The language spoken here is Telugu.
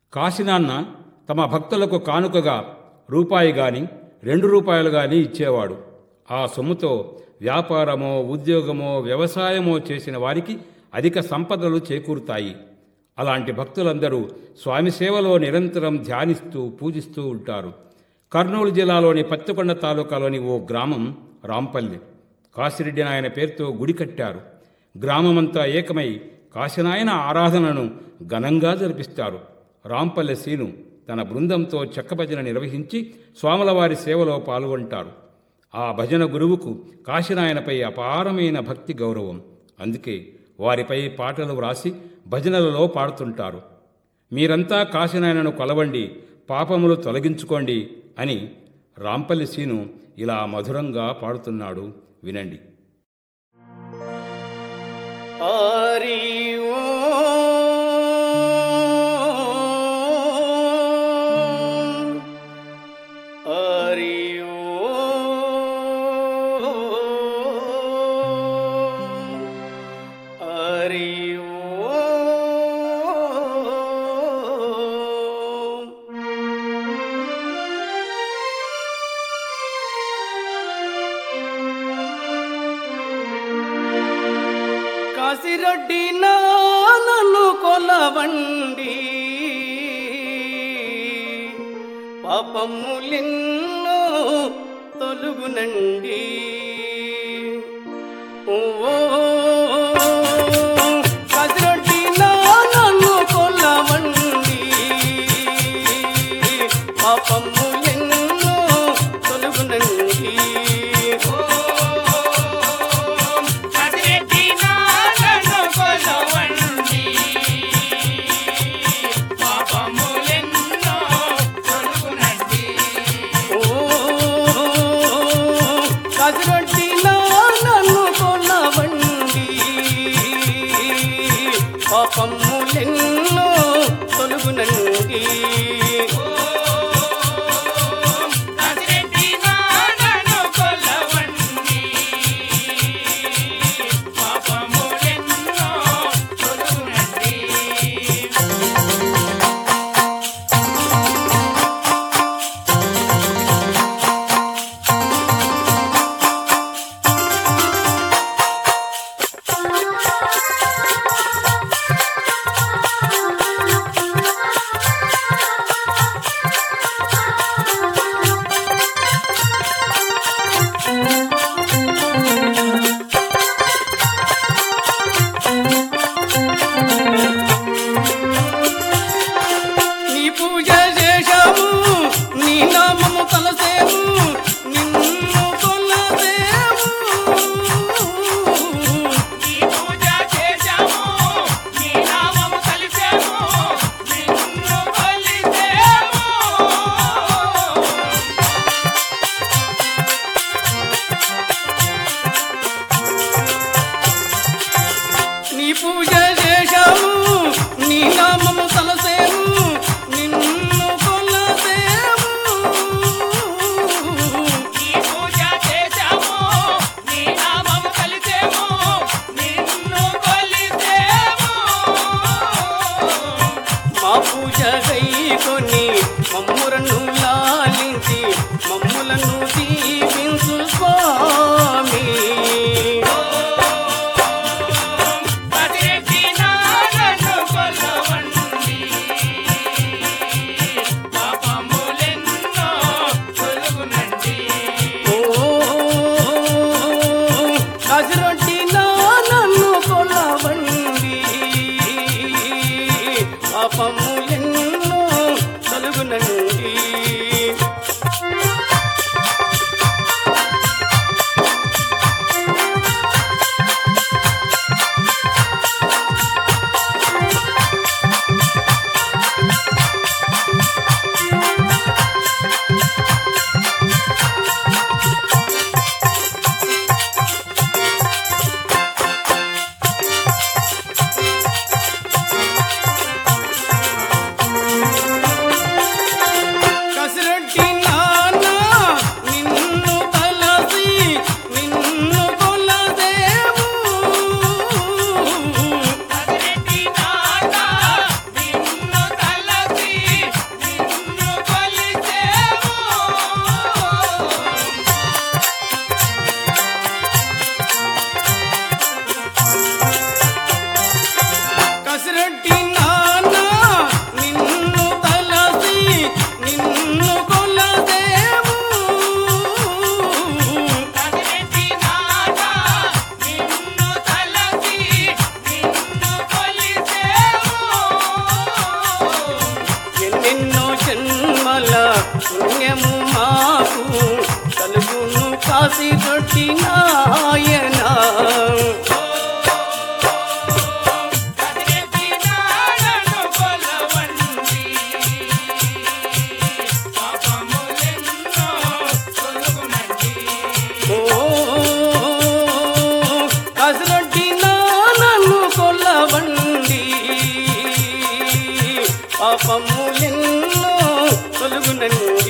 కాశీనాన్న తమ భక్తులకు కానుకగా రూపాయి గాని రెండు రూపాయలు గాని ఇచ్చేవాడు ఆ సొమ్ముతో వ్యాపారమో ఉద్యోగమో వ్యవసాయమో చేసిన వారికి అధిక సంపదలు చేకూరుతాయి అలాంటి భక్తులందరూ స్వామి సేవలో నిరంతరం ధ్యానిస్తూ పూజిస్తూ ఉంటారు కర్నూలు జిల్లాలోని పత్తికొండ తాలూకాలోని ఓ గ్రామం రాంపల్లి కాశిరెడ్డి నాయన పేరుతో గుడి కట్టారు గ్రామమంతా ఏకమై కాశీనాయన ఆరాధనను ఘనంగా జరిపిస్తారు రాంపల్లె సీను తన బృందంతో చెక్క భజన నిర్వహించి స్వాములవారి సేవలో పాల్గొంటారు ఆ భజన గురువుకు కాశీనాయనపై అపారమైన భక్తి గౌరవం అందుకే వారిపై పాటలు వ్రాసి భజనలలో పాడుతుంటారు మీరంతా కాశీనాయనను కొలవండి పాపములు తొలగించుకోండి అని రాంపల్లి సీను ఇలా మధురంగా పాడుతున్నాడు వినండి హరి ఓం హరి ఓం హరి ఓం కాశిరెడ్డి నన్ను కొలవండి పాపములెన్నో తొలుగునండి ఓ కాశిరెడ్డి నన్ను కొలవండి పాపములెన్నో తొలుగునండి ఓ కదిరెడ్డి నాలను కొలవండి పాపములెన్నో తొలగునండి కజరొట్టి నన్ను కొలవండి పాపములెన్నో తొలుగునండి కదిరెడ్డి నాలను కొలవండి పాపములెన్నో తొలగునండి నీ పూజ చేశాము నీ నామము తలసేము నిన్ను కొలసేము నీ పూజ చేశాము నీ నామము కలిసాము నిన్ను కొలిసాము నీ పూజ చేశాము నీ నామము తలసేము నిన్ను కొలసేము నీ పూజ చేశాము నీ నామము కలిసాము నిన్ను కొలిసాము మా పూజ గైకొని మమ్ములను లాలించి మమ్ములను దీవించు స్వామి కదిరెడ్డి నాలను కొలవండి పాపములెన్నో తొలగునండి ఓ కజరొట్టి నన్ను కొలవండి పాపములెన్నో తొలుగునండి పుణ్యము మాకు కలుగును కాసి నాయన కదిరెత్తినా నన్ను కొలవండి పాపములెన్నో తొలగునండి ఓ కసరొట్టి నన్ను కొల్లవండి పాపము ఎన్నో తొలుగునండి